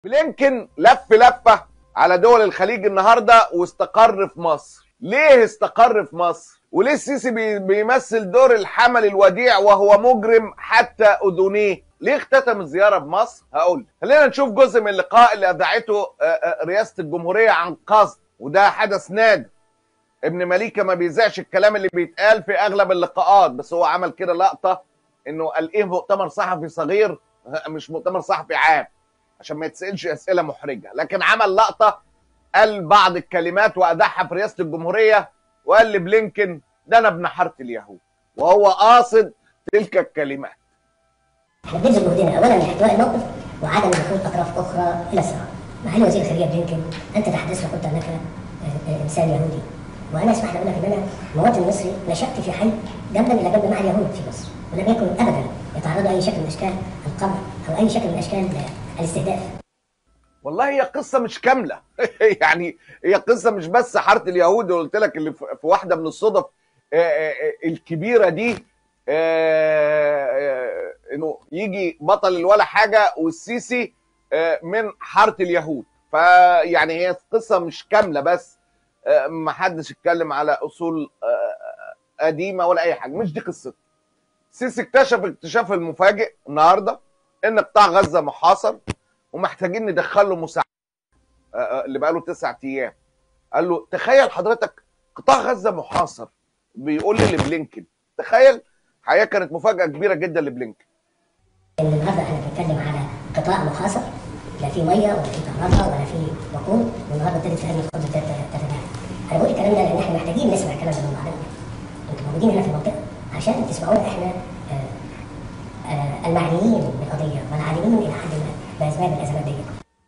بلينكن لف لفه على دول الخليج النهارده واستقر في مصر ليه استقر في مصر وليه السيسي بي- بيمثل دور الحمل الوديع وهو مجرم حتى اذنيه ليه اختتم الزياره بمصر هقول خلينا نشوف جزء من اللقاء اللي اذاعته آه، آه، رئاسه الجمهوريه عن قصد وده حدث نادر ابن مليكه ما بيذاعش الكلام اللي بيتقال في اغلب اللقاءات بس هو عمل كده لقطه انه قال ايه مؤتمر صحفي صغير مش مؤتمر صحفي عام عشان ما يتسالش اسئله محرجه لكن عمل لقطه قال بعض الكلمات واذاعها في رئاسه الجمهوريه وقال لبلينكن ده انا ابن حاره اليهود وهو قاصد تلك الكلمات احنا بنبذل جهدنا اولا لاحتواء الموقف وعدم دخول اطراف اخرى الى الصراع. معالي وزير الخارجيه بلينكن انت تحدث وقلت انك آه، آه، انسان يهودي وانا اسمح لي اقول لك ان انا مواطن مصري نشات في حي جنبا الى جنب مع اليهود في مصر ولم يكن ابدا يتعرض اي شكل من اشكال القمع او اي شكل من اشكال الاستهداف. والله هي قصه مش كامله يعني هي قصه مش بس حاره اليهود اللي قلت لك اللي في في واحده من الصدف آه، آه، آه، الكبيره دي آه، آه، انه يجي بطل ولا حاجه والسيسي آه، من حاره اليهود فيعني هي قصه مش كامله بس آه، ما حدش اتكلم على اصول آه، قديمه ولا اي حاجه مش دي قصته السيسي اكتشف اكتشاف المفاجئ النهارده ان قطاع غزه محاصر ومحتاجين ندخل له مساعده آه، آه، اللي بقاله تسعة ايام قال له تخيل حضرتك قطاع غزه محاصر بيقول لي لبلينكن تخيل حقيقه كانت مفاجاه كبيره جدا لبلينكن ان النهارده احنا بنتكلم على قطاع محاصر لا في ميه ولا في كهرباء ولا في وقود والنهارده ابتدت في هذه الخبز تتباعد. انا بقول الكلام ده لان احنا محتاجين نسمع الكلام ده من بعضنا. انتوا موجودين هنا في المنطقه عشان تسمعونا احنا آه، آه، المعنيين بالقضيه والعالمين الى حد ما باسباب الازمات دي.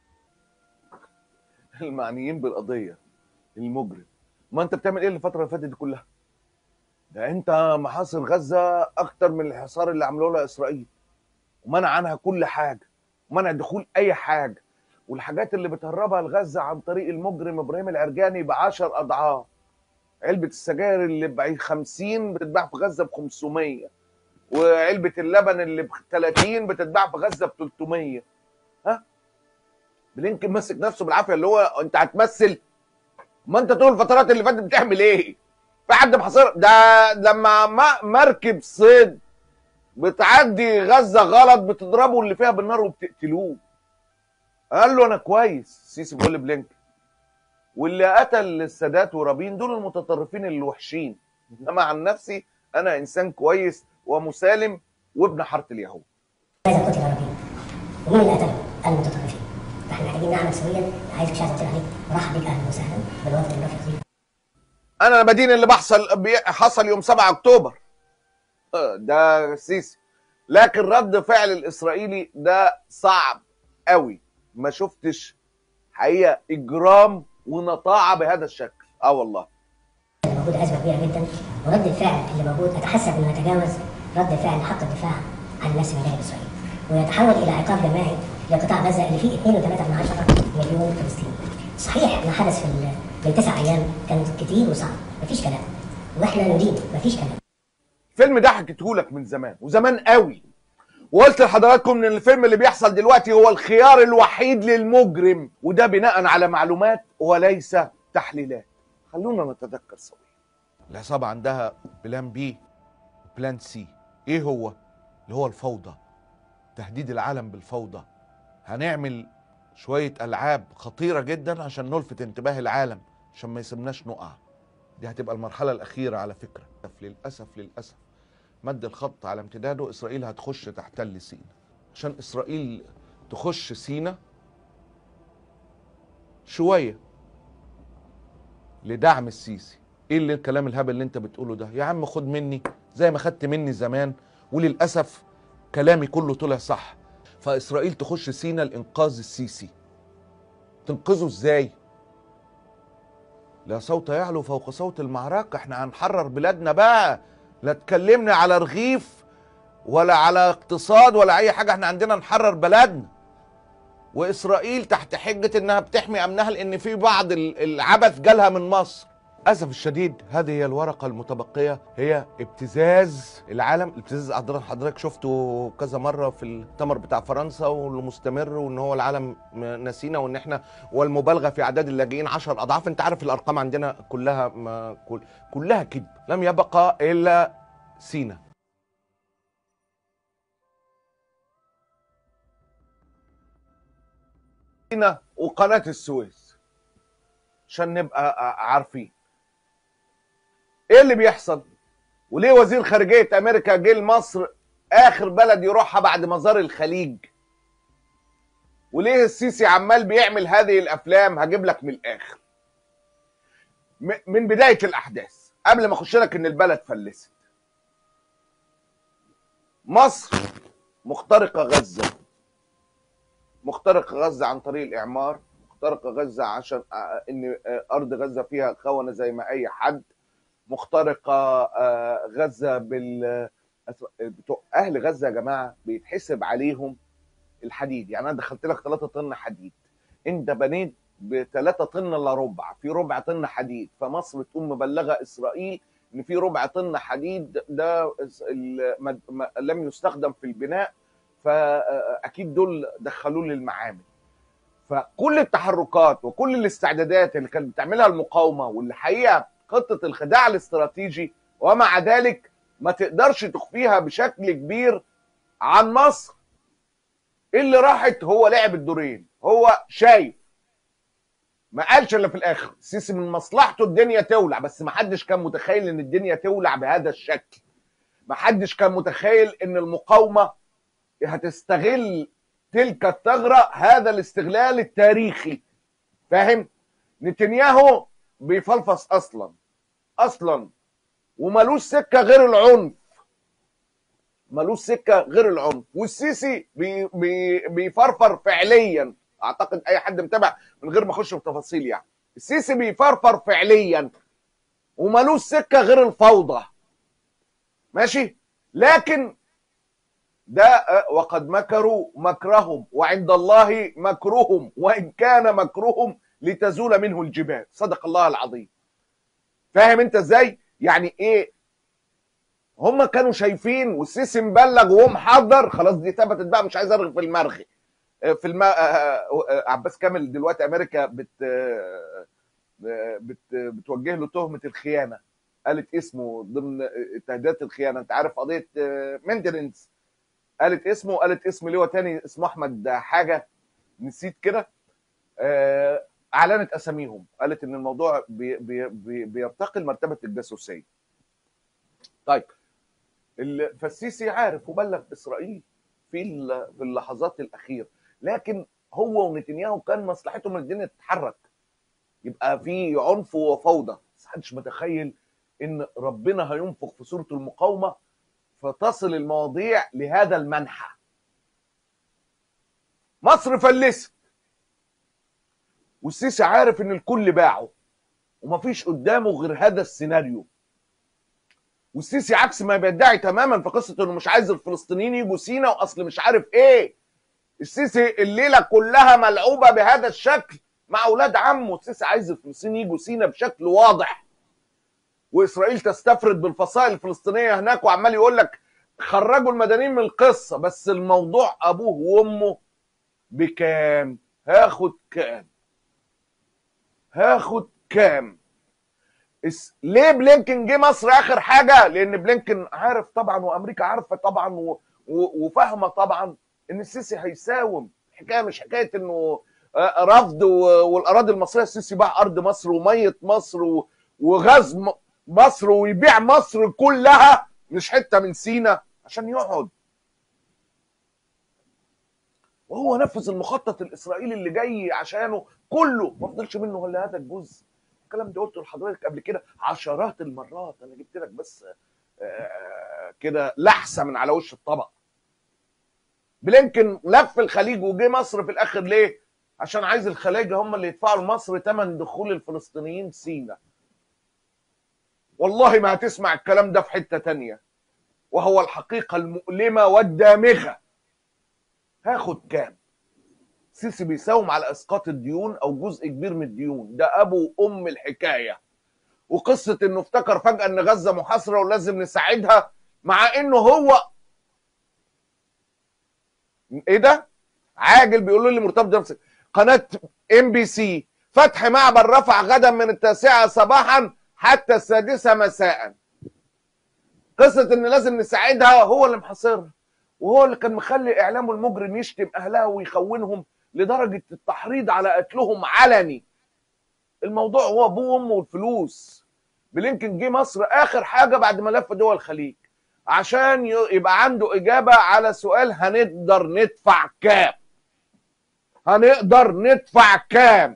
المعنيين بالقضيه المجرم ما انت بتعمل ايه الفتره اللي فاتت دي كلها ده انت محاصر غزه اكتر من الحصار اللي عملوه لها اسرائيل ومنع عنها كل حاجه ومنع دخول اي حاجه والحاجات اللي بتهربها لغزه عن طريق المجرم ابراهيم العرجاني ب 10 اضعاف علبه السجاير اللي ب 50 بتتباع في غزه ب 500 وعلبه اللبن اللي ب 30 بتتباع في غزه ب 300 ها بلينكن ماسك نفسه بالعافيه اللي هو انت هتمثل ما انت طول الفترات اللي فاتت بتعمل ايه؟ في حد محاصر ده لما ما- مركب صيد بتعدي غزه غلط بتضربوا اللي فيها بالنار وبتقتلوه قال له انا كويس سيسي بيقول لبلينكن واللي قتل السادات ورابين دول المتطرفين اللي وحشين انما عن نفسي انا انسان كويس ومسالم وابن حاره اليهود ماذا قتل ربي؟ ومين اللي قتله؟ المتطرفين. فاحنا محتاجين نعمل سويا عايز مش عايز اطلع عليك مرحب بك اهلا وسهلا بالوفد المرافق ليك. انا بدين اللي بحصل بي- حصل يوم 7 اكتوبر آه، ده سيسي لكن رد فعل الاسرائيلي ده صعب قوي ما شفتش حقيقه اجرام ونطاعه بهذا الشكل اه والله اللي موجود ازمه كبيره جدا ورد الفعل اللي موجود اتحسب انه يتجاوز رد فعل حق الدفاع عن النفس من جانب اسرائيل ويتحول الى عقاب جماعي لقطاع غزه اللي فيه 2.3 مليون فلسطيني. صحيح ما حدث في ال- من تسع ايام كان كتير وصعب مفيش كلام واحنا نريد مفيش كلام الفيلم ده حكيته لك من زمان وزمان قوي وقلت لحضراتكم ان الفيلم اللي بيحصل دلوقتي هو الخيار الوحيد للمجرم وده بناء على معلومات وليس تحليلات خلونا نتذكر سويا العصابة عندها بلان بي وبلان سي ايه هو اللي هو الفوضى تهديد العالم بالفوضى هنعمل شوية ألعاب خطيرة جدا عشان نلفت انتباه العالم عشان ما يسيبناش نقع دي هتبقى المرحلة الأخيرة على فكرة للأسف للأسف مد الخط على امتداده إسرائيل هتخش تحتل سينا عشان إسرائيل تخش سينا شوية لدعم السيسي ايه اللي الكلام الهبل اللي انت بتقوله ده يا عم خد مني زي ما خدت مني زمان وللأسف كلامي كله طلع صح فإسرائيل تخش سينا لإنقاذ السيسي تنقذه ازاي لا صوت يعلو فوق صوت المعركة احنا هنحرر بلادنا بقى لا تكلمنا على رغيف ولا على اقتصاد ولا اي حاجة احنا عندنا نحرر بلدنا واسرائيل تحت حجة انها بتحمي امنها لان في بعض ال- العبث جالها من مصر للاسف الشديد هذه هي الورقه المتبقيه هي ابتزاز العالم الابتزاز حضرتك حضرتك شفته كذا مره في المؤتمر بتاع فرنسا والمستمر وان هو العالم نسينا وان احنا والمبالغه في اعداد اللاجئين 10 اضعاف انت عارف الارقام عندنا كلها ما كل كلها كذب لم يبقى الا سينا سينا وقناه السويس عشان نبقى عارفين ايه اللي بيحصل وليه وزير خارجيه امريكا جه لمصر اخر بلد يروحها بعد مزار الخليج وليه السيسي عمال بيعمل هذه الافلام هجيب لك من الاخر من بدايه الاحداث قبل ما اخش لك ان البلد فلست مصر مخترقه غزه مخترقه غزه عن طريق الاعمار مخترقه غزه عشان ان ارض غزه فيها خونه زي ما اي حد مخترقه غزه بال اهل غزه يا جماعه بيتحسب عليهم الحديد يعني انا دخلت لك 3 طن حديد انت بنيت ب 3 طن الا ربع في ربع طن حديد فمصر تقوم مبلغه اسرائيل ان في ربع طن حديد ده لم يستخدم في البناء فاكيد دول دخلوه للمعامل فكل التحركات وكل الاستعدادات اللي كانت بتعملها المقاومه واللي حقيقه خطه الخداع الاستراتيجي ومع ذلك ما تقدرش تخفيها بشكل كبير عن مصر اللي راحت هو لعب الدورين هو شايف ما قالش الا في الاخر السيسي من مصلحته الدنيا تولع بس ما حدش كان متخيل ان الدنيا تولع بهذا الشكل ما حدش كان متخيل ان المقاومه هتستغل تلك الثغره هذا الاستغلال التاريخي فاهم نتنياهو بيفلفص اصلا اصلا وملوش سكه غير العنف ملوش سكه غير العنف والسيسي بي بي بيفرفر فعليا اعتقد اي حد متابع من غير ما اخش في تفاصيل يعني السيسي بيفرفر فعليا وملوش سكه غير الفوضى ماشي لكن ده وقد مكروا مكرهم وعند الله مكرهم وان كان مكرهم لتزول منه الجبال صدق الله العظيم فاهم انت ازاي يعني ايه هم كانوا شايفين والسيسي مبلغ ومحضر خلاص دي ثبتت بقى مش عايز ارغي في المرغي في الم... عباس كامل دلوقتي امريكا بت... بت... بتوجه له تهمه الخيانه قالت اسمه ضمن تهديدات الخيانه انت عارف قضيه مينتننس قالت اسمه قالت اسم لواء تاني اسمه احمد حاجه نسيت كده اعلنت اساميهم قالت ان الموضوع بي بي بي بيرتقي لمرتبه الجاسوسيه طيب فالسيسي عارف وبلغ اسرائيل في في اللحظات الاخيره لكن هو ونتنياهو كان مصلحتهم ان الدنيا تتحرك يبقى في عنف وفوضى بس محدش متخيل ان ربنا هينفخ في سوره المقاومه فتصل المواضيع لهذا المنحى مصر فلست والسيسي عارف ان الكل باعه ومفيش قدامه غير هذا السيناريو والسيسي عكس ما بيدعي تماما في قصه انه مش عايز الفلسطينيين يجوا سينا واصل مش عارف ايه السيسي الليله كلها ملعوبه بهذا الشكل مع اولاد عمه السيسي عايز الفلسطينيين يجوا سينا بشكل واضح واسرائيل تستفرد بالفصائل الفلسطينيه هناك وعمال يقول لك خرجوا المدنيين من القصه بس الموضوع ابوه وامه بكام هاخد كام هاخد كام اس... ليه بلينكن جه مصر اخر حاجه لان بلينكن عارف طبعا وامريكا عارفه طبعا و... و... وفاهمه طبعا ان السيسي هيساوم الحكايه مش حكايه انه رفض و... والاراضي المصريه السيسي باع ارض مصر وميه مصر و... وغاز م... مصر ويبيع مصر كلها مش حته من سينا عشان يقعد وهو نفذ المخطط الاسرائيلي اللي جاي عشانه كله ما فضلش منه الا هذا الجزء الكلام ده قلته لحضرتك قبل كده عشرات المرات انا جبت لك بس كده لحسه من على وش الطبق بلينكن لف الخليج وجه مصر في الاخر ليه عشان عايز الخلايجه هم اللي يدفعوا لمصر ثمن دخول الفلسطينيين سينا والله ما هتسمع الكلام ده في حته تانية وهو الحقيقه المؤلمه والدامغه هاخد كام سيسي بيساوم على اسقاط الديون او جزء كبير من الديون ده ابو ام الحكايه وقصه انه افتكر فجاه ان غزه محاصره ولازم نساعدها مع انه هو ايه ده؟ عاجل بيقولوا لي مرتبط بنفسك قناه ام بي سي فتح معبر رفح غدا من التاسعه صباحا حتى السادسه مساء قصه ان لازم نساعدها هو اللي محاصرها وهو اللي كان مخلي اعلامه المجرم يشتم اهلها ويخونهم لدرجه التحريض على قتلهم علني الموضوع هو ابوه وامه والفلوس بلينكن جه مصر اخر حاجه بعد ما لف دول الخليج عشان ي- يبقى عنده اجابه على سؤال هنقدر ندفع كام هنقدر ندفع كام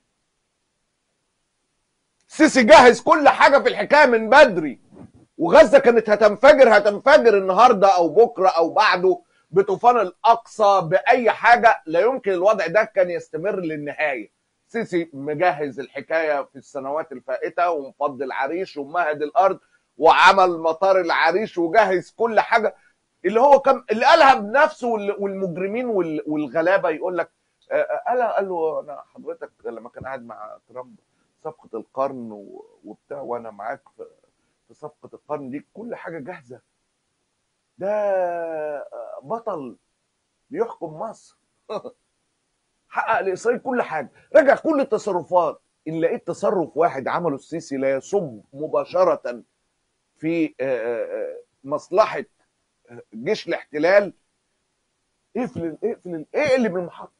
سيسي جهز كل حاجه في الحكايه من بدري وغزه كانت هتنفجر هتنفجر النهارده او بكره او بعده بطوفان الاقصى باي حاجه لا يمكن الوضع ده كان يستمر للنهايه سيسي مجهز الحكايه في السنوات الفائته ومفضي العريش ومهد الارض وعمل مطار العريش وجهز كل حاجه اللي هو كان اللي قالها بنفسه وال- والمجرمين وال- والغلابه يقول لك آه، آه، قال قال له انا حضرتك لما كان قاعد مع ترامب صفقه القرن و- وبتاع وانا معاك في في صفقه القرن دي كل حاجه جاهزه ده آه، بطل بيحكم مصر حقق لاسرائيل كل حاجه رجع كل التصرفات ان لقيت تصرف واحد عمله السيسي لا يصب مباشره في آه، آه، آه، مصلحه آه، جيش الاحتلال اقفل اقفل اقلب المحطه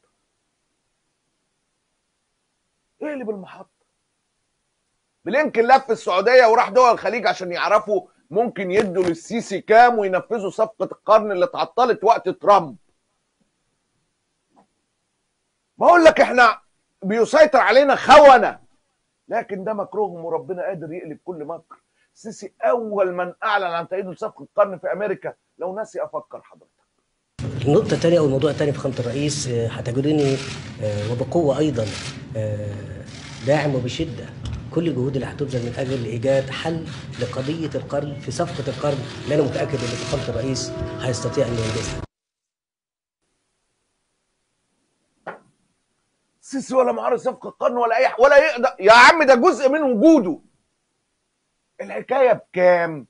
اقلب المحطه بلينكن لف السعوديه وراح دول الخليج عشان يعرفوا ممكن يدوا للسيسي كام وينفذوا صفقه القرن اللي اتعطلت وقت ترامب بقول لك احنا بيسيطر علينا خونه لكن ده مكروهم وربنا قادر يقلب كل مكر السيسي اول من اعلن عن تأييده صفقه القرن في امريكا لو ناسي افكر حضرتك النقطة الثانية أو الموضوع الثاني في خامة الرئيس آه، هتجدني آه، وبقوة أيضا آه، داعم وبشدة كل الجهود اللي هتبذل من أجل إيجاد حل لقضية القرن في صفقة القرن اللي أنا متأكد إن فخامة الرئيس هيستطيع أن ينجزها. السيسي ولا معارض صفقه القرن ولا اي ح- ولا يقدر يا عم ده جزء من وجوده الحكايه بكام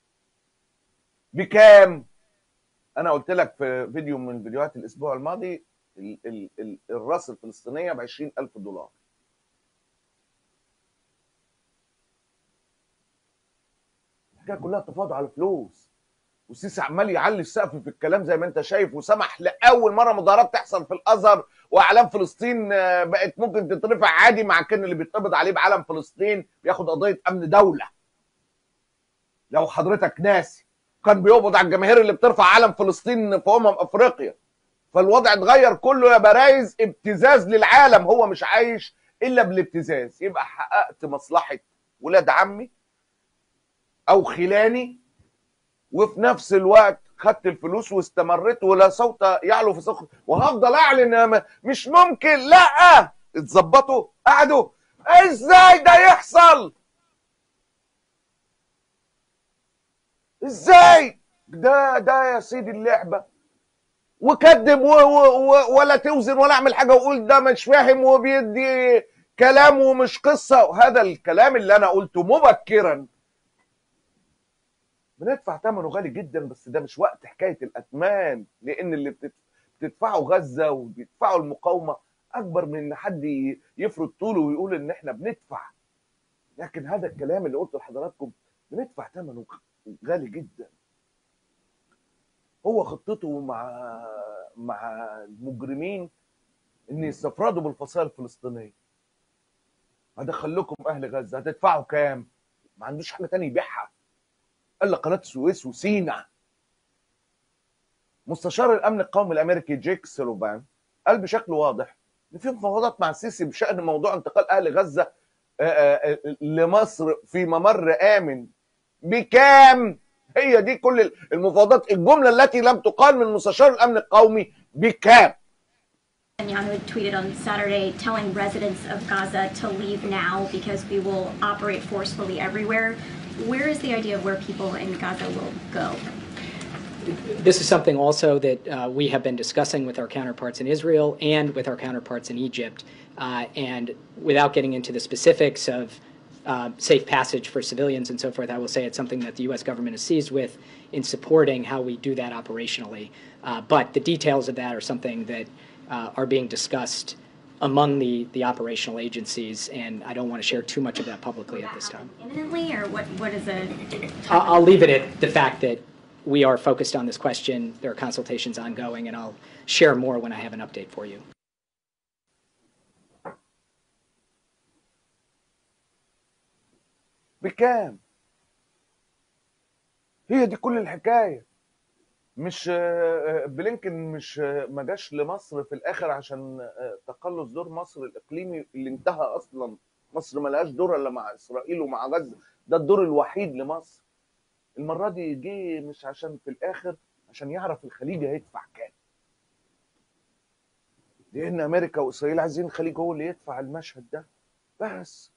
بكام انا قلت لك في فيديو من فيديوهات الاسبوع الماضي ال ال ال الراس الفلسطينيه ب 20000 دولار الحكايه كلها تفاضل على فلوس والسيسي عمال يعلي السقف في الكلام زي ما انت شايف وسمح لاول مره مظاهرات تحصل في الازهر واعلام فلسطين آه، بقت ممكن تترفع عادي مع كان اللي بيتقبض عليه بعلم فلسطين بياخد قضيه امن دوله لو حضرتك ناسي كان بيقبض على الجماهير اللي بترفع علم فلسطين في امم افريقيا فالوضع اتغير كله يا برايز ابتزاز للعالم هو مش عايش الا بالابتزاز يبقى حققت مصلحه ولاد عمي او خلاني وفي نفس الوقت خدت الفلوس واستمريت ولا صوت يعلو في صخر وهفضل اعلن م- مش ممكن لا اتظبطوا قعدوا ازاي ده يحصل ازاي ده ده يا سيدي اللعبه وكذب و و و ولا توزن ولا اعمل حاجه وقول ده مش فاهم وبيدي كلام ومش قصه وهذا الكلام اللي انا قلته مبكرا بندفع ثمنه غالي جدا بس ده مش وقت حكايه الاثمان لان اللي بتت- بتدفعه غزه وبيدفعوا المقاومه اكبر من ان حد ي- يفرض طوله ويقول ان احنا بندفع لكن هذا الكلام اللي قلته لحضراتكم بندفع ثمنه غالي جدا هو خطته مع مع المجرمين ان يستفردوا بالفصائل الفلسطينيه هدخل لكم اهل غزه هتدفعوا كام؟ ما عندوش حاجه تانية يبيعها قال لك قناه السويس وسينا مستشار الامن القومي الامريكي جيك سلوفان قال بشكل واضح ان في مفاوضات مع السيسي بشان موضوع انتقال اهل غزه آه، آه، آه، لمصر في ممر امن بكام؟ هي دي كل المفاوضات الجمله التي لم تقال من مستشار الامن القومي بكام؟ Netanyahu tweeted on Saturday telling residents of Gaza to leave now because we will operate forcefully everywhere. Where is the idea of where people in Gaza will go? This is something also that uh, we have been discussing with our counterparts in Israel and with our counterparts in Egypt. Uh, and without getting into the specifics of uh, safe passage for civilians and so forth, I will say it's something that the U.S. government is seized with in supporting how we do that operationally. Uh, but the details of that are something that uh, are being discussed among the, the operational agencies, and I don't want to share too much of that publicly at this time. Imminently, or what, what is the? I'll, I'll leave it at the fact that we are focused on this question. There are consultations ongoing, and I'll share more when I have an update for you. بكام هي دي كل الحكايه مش آه، بلينكن مش آه، ما جاش لمصر في الاخر عشان آه، تقلص دور مصر الاقليمي اللي انتهى اصلا مصر ما لهاش دور الا مع اسرائيل ومع غزه ده الدور الوحيد لمصر المره دي جه مش عشان في الاخر عشان يعرف الخليج هيدفع كام لان امريكا واسرائيل عايزين الخليج هو اللي يدفع المشهد ده بس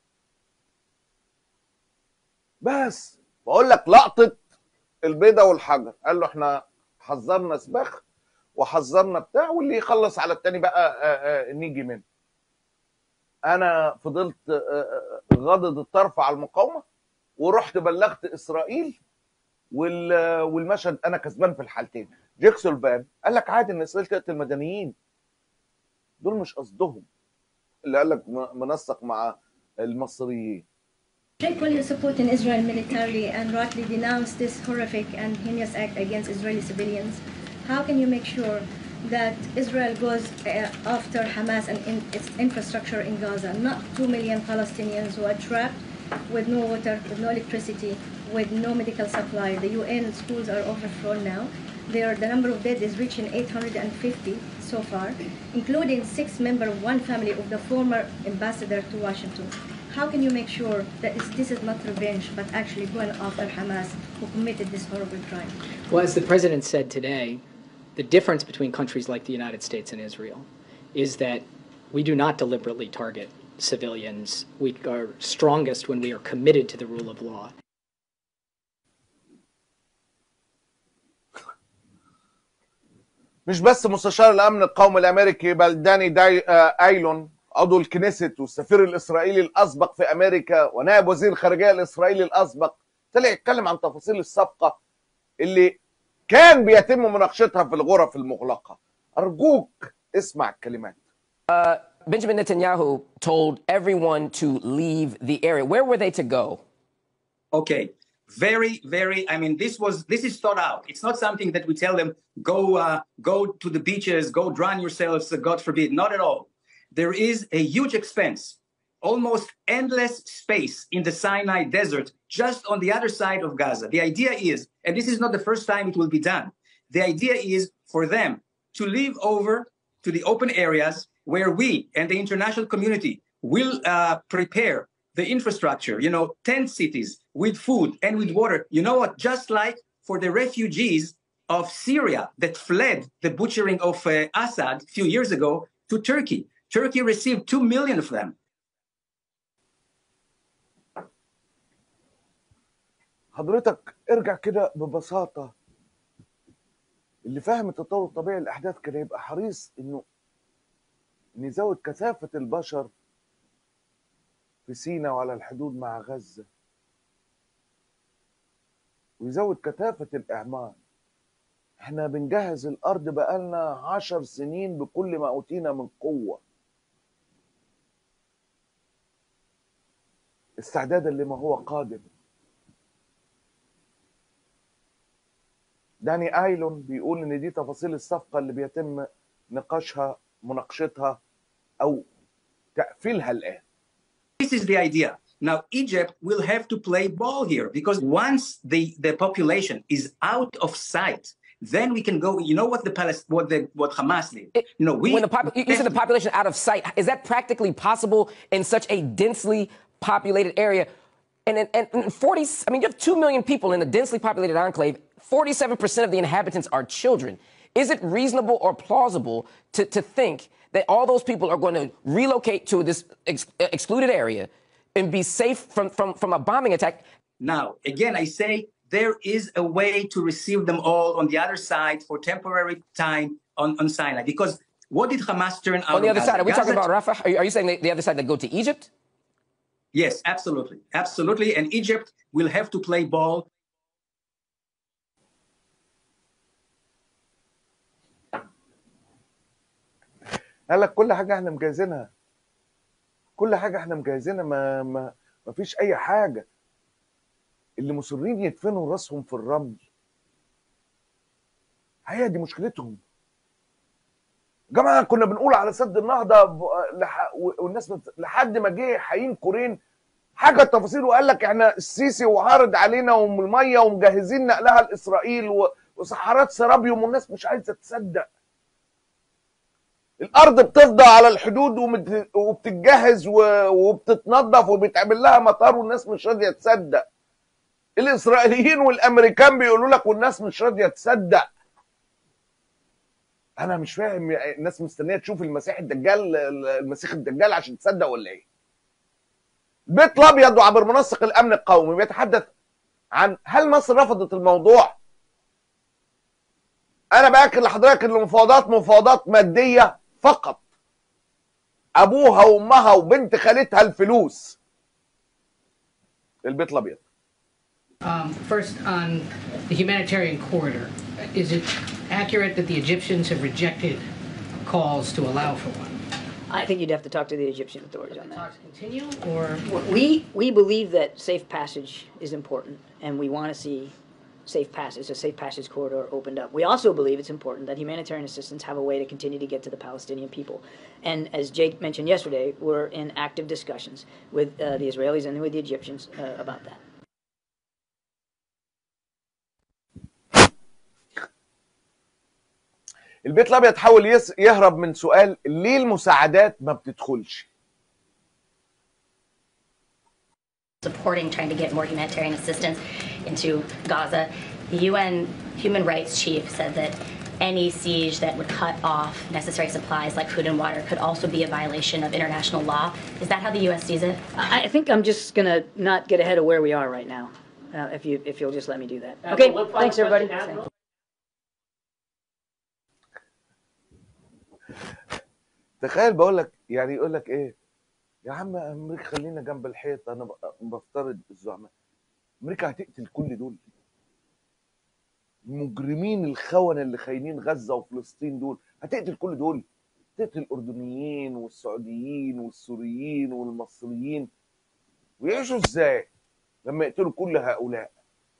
بس بقول لك لقطه البيضه والحجر قال له احنا حذرنا سباخ وحذرنا بتاع واللي يخلص على التاني بقى آه، آه، نيجي منه انا فضلت آه، آه، غاضض الطرف على المقاومه ورحت بلغت اسرائيل وال- والمشهد انا كسبان في الحالتين جيك سولفان قال لك عادي ان اسرائيل تقتل مدنيين دول مش قصدهم اللي قال لك م- منسق مع المصريين Jake, will you support in Israel militarily and rightly denounce this horrific and heinous act against Israeli civilians? How can you make sure that Israel goes uh, after Hamas and in its infrastructure in Gaza, not 2 million Palestinians who are trapped with no water, with no electricity, with no medical supply? The UN schools are overflown now. There, the number of dead is reaching 850 so far, including six members of one family of the former ambassador to Washington. How can you make sure that this, this is not revenge, but actually going after Hamas, who committed this horrible crime? Well, as the president said today, the difference between countries like the United States and Israel is that we do not deliberately target civilians. We are strongest when we are committed to the rule of law. مش بس مستشار الامن القومي الامريكي بل داني داي آه، ايلون عضو الكنيست والسفير الاسرائيلي الاسبق في امريكا ونائب وزير الخارجيه الاسرائيلي الاسبق طلع يتكلم عن تفاصيل الصفقه اللي كان بيتم مناقشتها في الغرف المغلقه ارجوك اسمع الكلمات Benjamin Netanyahu told everyone to leave the area. Where were they to go? Okay. Very, very. I mean, this was this is thought out. It's not something that we tell them go uh, go to the beaches, go drown yourselves. uh, God forbid. Not at all. There is a huge expense, almost endless space in the Sinai Desert, just on the other side of Gaza. The idea is, and this is not the first time it will be done. The idea is for them to leave over to the open areas where we and the international community will uh, prepare the infrastructure, you know, tent cities with food and with water. You know what? Just like for the refugees of Syria that fled the butchering of uh, Assad a few years ago to Turkey. Turkey received 2 million of them. حضرتك ارجع كده ببساطه اللي فاهم التطور الطبيعي للاحداث كان يبقى حريص انه ان يزود كثافه البشر في سيناء وعلى الحدود مع غزه ويزود كثافه الاعمار احنا بنجهز الارض بقالنا عشر سنين بكل ما اوتينا من قوه استعدادا لما هو قادم داني ايلون بيقول ان دي تفاصيل الصفقه اللي بيتم نقاشها مناقشتها او تقفيلها الان This is the idea. Now, Egypt will have to play ball here because once the, the population is out of sight, then we can go. You know what the Palest- what the what Hamas did? You know, we when the pop- you said the population out of sight, is that practically possible in such a densely populated area? And, and, and 40, I mean, you have 2 million people in a densely populated enclave. 47% of the inhabitants are children. Is it reasonable or plausible to, to think that all those people are going to relocate to this ex- excluded area and be safe from, from, from a bombing attack? Now, again, I say there is a way to receive them all on the other side for temporary time on, on Sinai. Because what did Hamas turn out On the of other Gaza? side, are we talking Gaza- about Rafah? Are you, are you saying the, the other side that go to Egypt? Yes, absolutely. Absolutely. And Egypt will have to play ball. قال لك كل حاجه احنا مجهزينها كل حاجه احنا مجهزينها ما ما ما فيش اي حاجه اللي مصرين يدفنوا راسهم في الرمل هي دي مشكلتهم يا جماعه كنا بنقول على سد النهضه ب- لح- والناس بت- لحد ما جه حقيقي كورين حاجه التفاصيل وقال لك احنا السيسي وعارض علينا ومن الميه ومجهزين نقلها لاسرائيل و- وصحارات سرابيوم والناس مش عايزه تصدق الارض بتفضى على الحدود ومت- وبتتجهز و- وبتتنظف وبيتعمل لها مطار والناس مش راضيه تصدق الاسرائيليين والامريكان بيقولوا لك والناس مش راضيه تصدق انا مش فاهم الناس مستنيه تشوف المسيح الدجال المسيح الدجال عشان تصدق ولا ايه البيت الابيض وعبر منسق الامن القومي بيتحدث عن هل مصر رفضت الموضوع انا باكد لحضرتك ان المفاوضات مفاوضات ماديه فقط ابوها وامها وبنت خالتها الفلوس البيت الابيض Um, first, on the humanitarian corridor, is it accurate that the Egyptians have rejected calls to allow for one? I think you'd have to talk to the Egyptian authorities on that. Talks continue, or We, we believe that safe passage is important, and we want to see safe passage, a safe passage corridor opened up. We also believe it's important that humanitarian assistance have a way to continue to get to the Palestinian people. And as Jake mentioned yesterday, we're in active discussions with uh, the Israelis and with the Egyptians uh, about that. البيت الابيض حاول يس- يهرب من سؤال ليه المساعدات ما بتدخلش supporting trying to get more humanitarian assistance into Gaza. The UN human rights chief said that any siege that would cut off necessary supplies like food and water could also be a violation of international law. Is that how the U.S. sees it? I, I think I'm just going to not get ahead of where we are right now, uh, if, you, if you'll just let me do that. Okay, thanks, everybody. تخيل بقول لك يعني يقول لك ايه يا عم امريكا خلينا جنب الحيط انا ب- بفترض الزعماء امريكا هتقتل كل دول المجرمين الخونه اللي خاينين غزه وفلسطين دول هتقتل كل دول تقتل الاردنيين والسعوديين والسوريين والمصريين ويعيشوا ازاي لما يقتلوا كل هؤلاء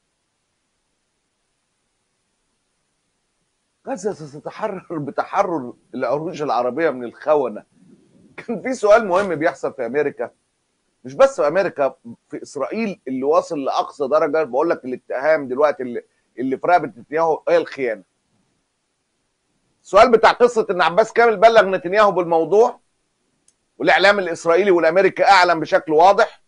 غزه ستتحرر بتحرر العروش العربيه من الخونه كان في سؤال مهم بيحصل في امريكا مش بس في امريكا في اسرائيل اللي واصل لاقصى درجه بقول لك الاتهام دلوقتي اللي اللي في رقبه نتنياهو هي الخيانه. السؤال بتاع قصه ان عباس كامل بلغ نتنياهو بالموضوع والاعلام الاسرائيلي والامريكي اعلن بشكل واضح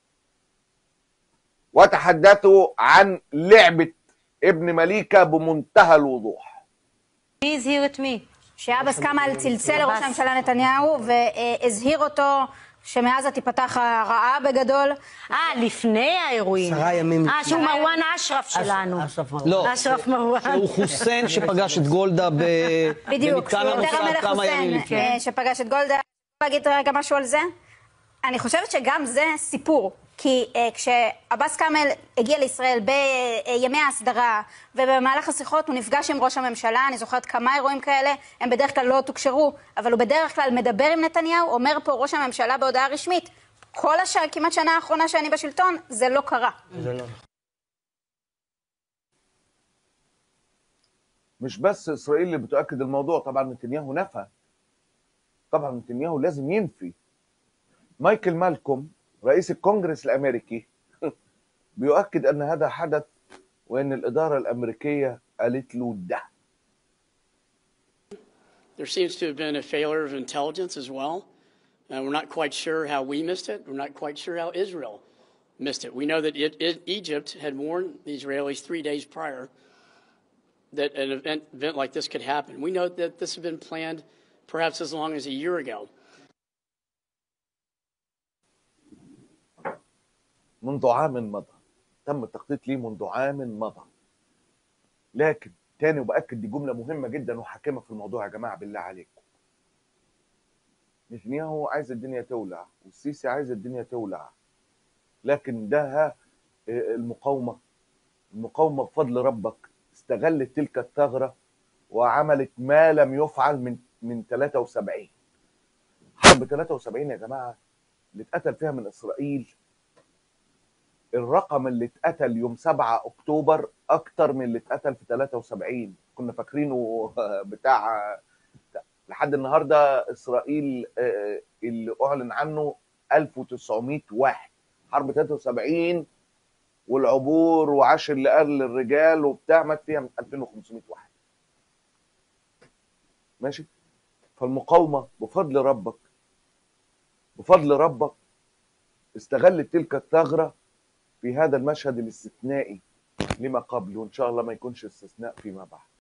وتحدثوا عن لعبه ابن مليكه بمنتهى الوضوح. Please hear it me. שעבאס כמאל צלצל לראש הממשלה נתניהו והזהיר אותו שמעזה תיפתח הרעה בגדול. אה, לפני האירועים. עשרה ימים אה, לפני. שהוא מרואן אשרף שלנו. לא, אשרף מרואן. שהוא חוסיין שפגש את גולדה ב... בדיוק, במתקן שהוא יותר המוסד המלך כמה ימים חוסיין לפני. אה, שפגש את גולדה. להגיד רגע משהו על זה? אני חושבת שגם זה סיפור. כי אה, כשעבאס כאמל הגיע לישראל בימי ההסדרה ובמהלך השיחות הוא נפגש עם ראש הממשלה, אני זוכרת כמה אירועים כאלה, הם בדרך כלל לא תוקשרו, אבל הוא בדרך כלל מדבר עם נתניהו, אומר פה ראש הממשלה בהודעה רשמית, כל הש... כמעט שנה האחרונה שאני בשלטון, זה לא קרה. זה לא مش بس اسرائيل اللي بتؤكد الموضوع طبعا نتنياهو نفى طبعا نتنياهو لازم ينفي مايكل مالكوم رئيس الكونجرس الامريكي بيؤكد ان هذا حدث وان الاداره الامريكيه قالت له ده There seems to have been a failure of intelligence as well. Uh, we're not quite sure how we missed it. We're not quite sure how Israel missed it. We know that it, it, Egypt had warned the Israelis three days prior that an event, event like this could happen. We know that this had been planned perhaps as long as a year ago. منذ عام مضى تم التخطيط ليه منذ عام مضى لكن تاني وبأكد دي جملة مهمة جدا وحاكمة في الموضوع يا جماعة بالله عليكم نتنياهو عايز الدنيا تولع والسيسي عايز الدنيا تولع لكن ده آه، المقاومه المقاومه بفضل ربك استغلت تلك الثغره وعملت ما لم يفعل من من 73 حرب 73 يا جماعه اللي اتقتل فيها من اسرائيل الرقم اللي اتقتل يوم 7 اكتوبر اكتر من اللي اتقتل في 73 كنا فاكرينه بتاع لحد النهارده اسرائيل آه، اللي اعلن عنه 1900 واحد حرب 73 والعبور وعاشر لأهل الرجال وبتاع مات فيها من 2500 واحد ماشي فالمقاومه بفضل ربك بفضل ربك استغلت تلك الثغره في هذا المشهد الاستثنائي لما قبل وان شاء الله ما يكونش استثناء فيما بعد